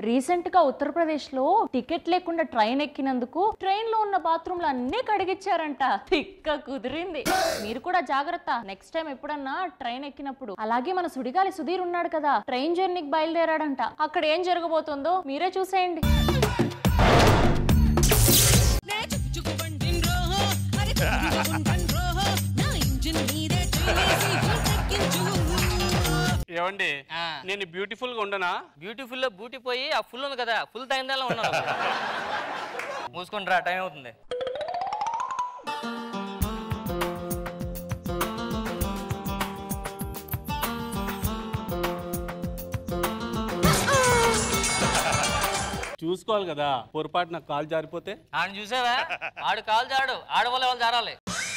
Recent గా ఉత్తరప్రదేశ్ లో ticket లేకుండా ట్రైన్ ఎక్కినందుకు ట్రైన్ లో ఉన్న బాత్రూమ్లు అన్నీ కడిగిచ్చారంట తిక్క కుదిరింది మీరు కూడా జాగ్రత్త నెక్స్ట్ టైం ఎప్పుడన్నా ట్రైన్ ఎక్కినప్పుడు అలాగే మన సుడిగాలి సుధీర్ ఉన్నాడు కదా ట్రైన్ జర్నీకి బయలుదేరాడంట అక్కడ ఏం జరగబోతుందో మీరే చూసేయండి నే చుక్కు చుక్కు బండిన్ రోహో అరే చుక్కు చుక్కు గుంటన్ రోహో నా ఇంజిన్ మీదే చేసి ఎక్కించు ఏమండి ఆ. నేను బ్యూటిఫుల్ గా ఉండనా బ్యూటిఫుల్ లో బూటీ పోయి ఆ ఫుల్ ఉంది కదా ఫుల్ తగ్గిందాలో ఉన్నాను మూసుకొని రా టైం అవుతుంది చూసుకోవాలి కదా పొరపాటు నాకు కాలు జారిపోతే ఆయన చూసావా ఆడు కాలు జాడు ఆడవాళ్ళ వాళ్ళు జారాలి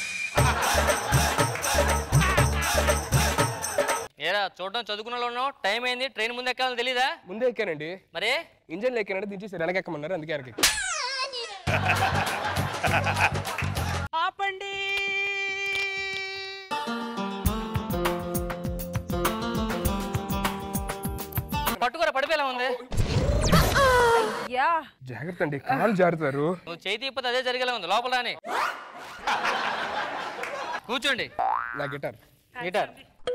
ఏరా చూడడం చదువుకున్న వాళ్ళు ఉన్నావు టైం అయింది ట్రైన్ ముందు ఎక్కాలని తెలీదా ముందే ఎక్కానండి మరి ఇంజన్ ఎక్కానంటే దించేసి వెనక ఎక్కమన్నారు అందుకే వెనక్కి ఎక్కాను. ఆపండి పట్టుకోరా పడిపోయేలా ఉంది యా జాగ్రత్త అండి కాలు జారుతారు నువ్వు చేయి తీయకపోతే అదే జరిగేలా ఉంది లోపల రాని కూర్చోండి నా గిటార్ గిటార్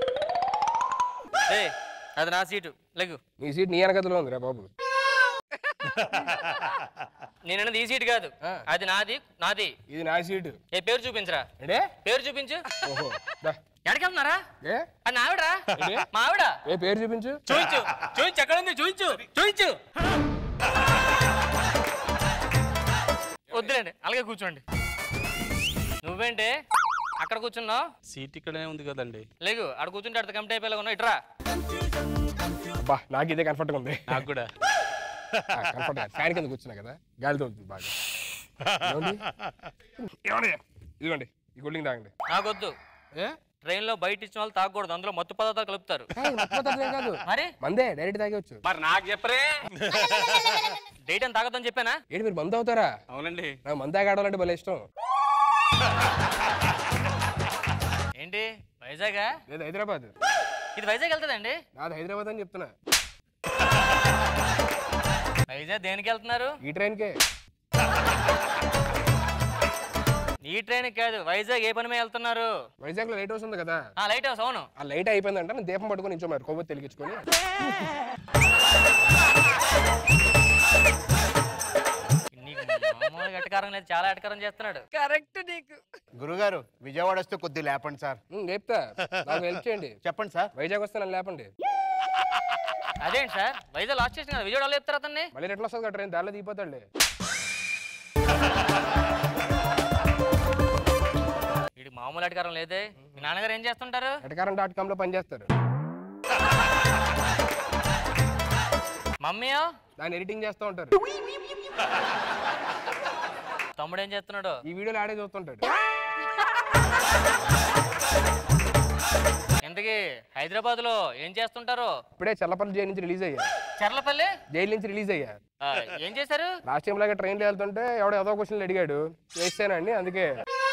ఏ అది నా సీటు లెగ్గు మీ సీట్ నీ వెనకతలో ఉందిరా బాబు నేను అన్నది ఈ సీట్ కాదు ఆ. అది నాది నాది ఇది నా సీటు ఏ పేరు చూపించరా అంటే పేరు చూపించు ఓహో దా. ఎక్కడికెళ్తున్నారా ఏ అది ఆవిడ ఏంటి? మా ఆవిడ ఏ పేరు చూపించు చూయించు చూయించు ఎక్కడ ఉంది చూయించు చూయించు వద్దులేండి అలాగే కూర్చోండి నువ్వేంటి అక్కడ కూర్చున్నావు సీట్ ఇక్కడే ఉంది కదండి లేగు అక్కడ కూర్చుంటే అక్కడ కంప్లీట్ అయిపోయేలా ఉన్నావు ఇట్రా అబ్బా నాకు ఇదే కంఫర్ట్గా ఉంది నాకు కూడా కంఫర్ట్ ఫ్యాన్ కింద కూర్చున్నా కదా గాలి తోలుతుంది బాగా ఏమండి? ఏమండి? ఇదిగోండి ఈ కూలింగ్ తాగండి నాకొద్దు ఏ ట్రైన్ లో బయట ఇచ్చిన వాళ్ళు తాగకూడదు అందులో మత్తు పదార్థాలు కలుపుతారు ఏయ్, మొత్తం తాగలేం కాదు మరి మందే డైరెక్ట్ తాగేవచ్చు మరి నాకు చెప్పరే డేట్ అని తాగొద్దని చెప్పానా ఏంటి మీరు మందు అవుతారా అవునండి నాకు మందు తాగడం భలే ఇష్టం ఏంటి వైజాగా లేదు హైదరాబాద్ ఇది వైజాగ్ వెళ్తుందండి నాది హైదరాబాద్ అని చెప్తున్నా వైజాగ్ దేనికి వెళ్తున్నారు ఈ ట్రైన్కే ఈ ట్రైన్ కాదు వైజాగ్ ఏ పని మీద వెళ్తున్నారు వైజాగ్ లో లైట్ హౌస్ ఉంది కదా ఆ లైట్ హౌస్ అవును ఆ లైట్ అయిపోయిందంటే నేను దీపం పట్టుకొని నించో మరి కొవ్వొత్తి వెలిగించుకొని నీకు మామూలుగా ఎటకారం లేదు చాలా ఎటకారం చేస్తున్నాడు కరెక్ట్ నీకు గురుగారు విజయవాడ వస్తే కొద్ది లేపండి సార్ ఉమ్, లేపుతా నాకు హెల్ప్ చేయండి చెప్పండి సార్ వైజాగ్ వస్తే నన్ను లేపండి అదేంటి సార్ వైజాగ్ లాస్ట్ స్టేషన్ కదా విజయవాడలో చెప్తారు అతన్ని మళ్ళీ ఎట్లా వస్తుంది కదా ట్రైన్ దారిలో దిగిపోతాడులే వీడికి మామూలు ఎటకారం లేదే మీ నాన్నగారు ఏం చేస్తుంటారు ఎటకారం డాట్ కామ్ లో పనిచేస్తారు మమ్మీయో దాన్ని ఎడిటింగ్ చేస్తూ ఉంటారు తమ్ముడు ఏం చేస్తున్నాడు ఈ వీడియోలో ఆడే చూస్తుంటాడు ఇంతకీ హైదరాబాద్ లో ఏం చేస్తుంటారు ఇప్పుడే చల్లపల్లి జైలు నుంచి రిలీజ్ అయ్యా చర్లపల్లి జైలు నుంచి రిలీజ్ అయ్యా ఆ, ఏం చేశారు లాస్ట్ టైం లాగా ట్రైన్లో వెళ్తుంటే ఎవడో ఏదో క్వశ్చన్లు అడిగాడు వేస్తానండి అందుకే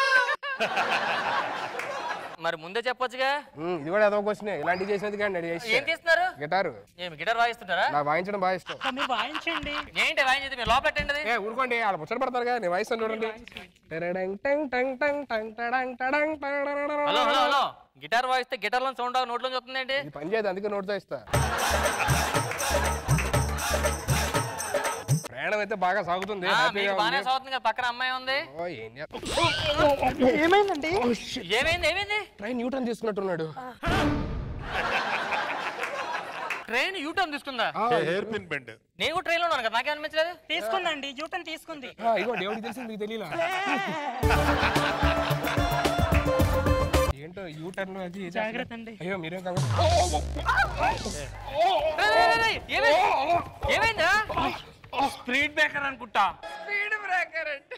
మరి ముందే చెప్పొచ్చుగా ఉమ్, ఇది కూడా ఏదో క్వశ్చన్ ఇలాంటివి చేసినది కానీ ఏం చేస్తున్నారు గిటారు ఏమి గిటార్ వాయిస్తుంటారా నాకు వాయించడం బాగా ఇష్టం ఏంటి వాయించేది మీరు లోపల పెట్టండి ఏ ఊరుకోండి వాళ్ళు ముచ్చట పడతారు కదా నేను వాయిస్తాను చూడండి టెరడంగ్ టంగ్ టంగ్ టంగ్ టంగ్ టడంగ్ టడంగ్ టడడడడడ. హలో హలో హలో గిటార్ వాయిస్తే గిటార్ లో సౌండ్ నోట్లో వస్తుంది ఏంటి ఇది పని చేయదు అందుకే నోట్తో ఇస్తా ప్రయాణం అయితే బాగా సాగుతుంది ఆ, హ్యాపీగా మీకు బాగానే ఉంది. సాగుతుంది కదా పక్కన అమ్మాయి ఉంది ఓ, ఏం చేస్తా- ఏమైందండి ఏమైంది ఏమైంది ట్రైన్ న్యూటన్ తీసుకున్నట్టున్నాడు ట్రైన్ యూటర్న్ తీసుకుందా ఆ, హెయిర్ పిన్ బెండ్ నేను కూడా ట్రైన్ లో ఉన్నాను కదా నాకేం అనిపించలేదు తీసుకుందండి యూటర్న్ తీసుకుంది ఆ, ఇగో దేవుడికి తెలిసి మీకు తెలియలా ఏంటో యూ టర్న్ అది ఇది జాగ్రత్త అండి. అయ్యో మీరేం కాదు రేయ్, రేయ్, రేయ్, ఏమైంది ఏమైందా స్పీడ్ బ్రేకర్ అనుకుంటా స్పీడ్ బ్రేకర్ అంటే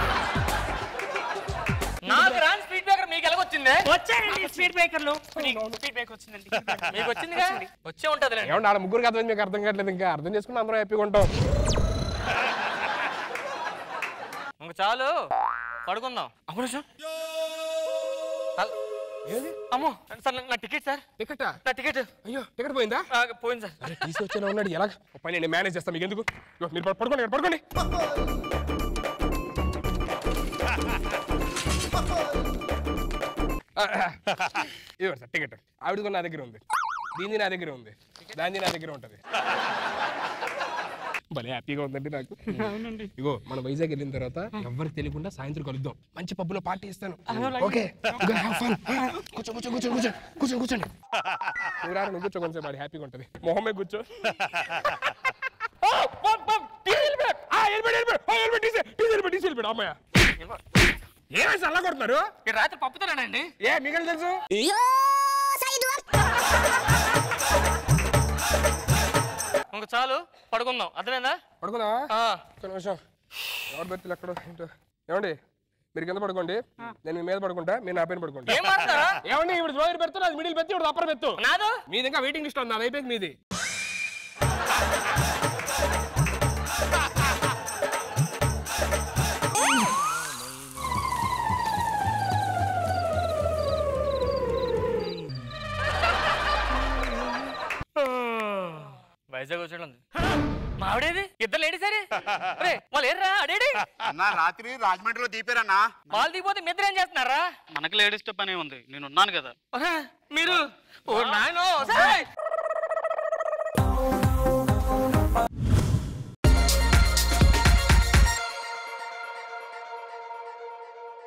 నాకు రాని స్పీడ్ బ్రేకర్ మీకు ఎలాగొచ్చింది వచ్చాయండి స్పీడ్ బ్రేకర్లు స్పీడ్ బ్రేక్ వచ్చిందండి మీకు వచ్చిందిగా వచ్చే ఉంటది ఏమంటే ఆడ ముగ్గురికి అర్థం మీకు అర్థం కావట్లేదు ఇంకా అర్థం చేసుకుని అందరూ హ్యాపీగా ఉంటాం ఇంక చాలు పడుకుందాం అప్పుడు ఏది అమ్మో సార్ నా- నా టికెట్ సార్ టికెటా నా టికెట్ అయ్యో టికెట్ పోయిందా ఆ, పోయింది సార్ అరే తీసుకొచ్చేలా ఉన్నాడు ఎలా ఒక పని నేను మేనేజ్ చేస్తాను మీకు ఎందుకు ఇగో, మీరు పడు- పడుకోండి ఇక్కడ పడుకోండి ఆ, ఇదిగోండి సార్ టికెట్ ఆవిడ కూడా నా దగ్గర ఉంది దీనిది నా దగ్గర ఉంది దానిది నా దగ్గర ఉంటుంది భలే హ్యాపీగా ఉందండి నాకు ఇగో మన వైజాగ్ వెళ్ళిన తర్వాత ఎవరికి తెలియకుండా సాయంత్రం కలుద్దాం మంచి పబ్బులో పార్టీ ఇస్తాను ఓకే Go have fun. కూర్చో కూర్చో కూర్చో కూర్చో కూర్చో కూర్చోండి నువ్వు రారా, నువ్వు కూర్చో కొంచెం వాడి హ్యాపీగా ఉంటుంది మొహమే కూర్చో ఆ, పం, పం, డీజిల్ వెళ్ళిపోయాడు. ఆ, వెళ్ళిపోయాడు, వెళ్ళిపోయాడు. ఆ, వెళ్ళిపోయాడు, డీజిల్, డీజిల్ వెళ్ళిపోయాడు, డీజిల్ వెళ్ళిపోయాడు, అమ్మయ్య. ఏమైంది అలా కొడుతున్నారు ఈ రాత్రి పప్పుతానండి ఏ మీకు తెలుసు ఇంక చాలు పడుకుందాం అర్థమైందా పడుకుందామా ఆ, ఒక్క నిమిషం ఎవరు బెర్తలు ఎక్కడో ఏంటో ఏమండి మీరు కింద పడుకోండి నేను మీ మీద పడుకుంటా మీరు నా పైన పడుకోండి ఏం మాట్లాడతారా ఏమండి ఇప్పుడు రోజు పెడుతు నాది మిడిల్ పెత్తి ఇప్పుడు అప్పర్ పెత్తు నాదు మీది ఇంకా వెయిటింగ్ లిస్ట్ ఉంది అది అయిపోయింది మీది వైజాగ్ వచ్చాడు మా ఆవిడేది ఇద్దరు లేడీ సరే రే వాళ్ళు ఏర్రా అడేడి అన్న రాత్రి రాజమండ్రిలో దీపారన్నా వాళ్ళు దిగిపోతే మీ ఇద్దరు ఏం చేస్తున్నారా మనకి లేడీస్ పనే ఉంది నేను ఉన్నాను కదా ఒరే, మీరు ఓ నాయనో సరే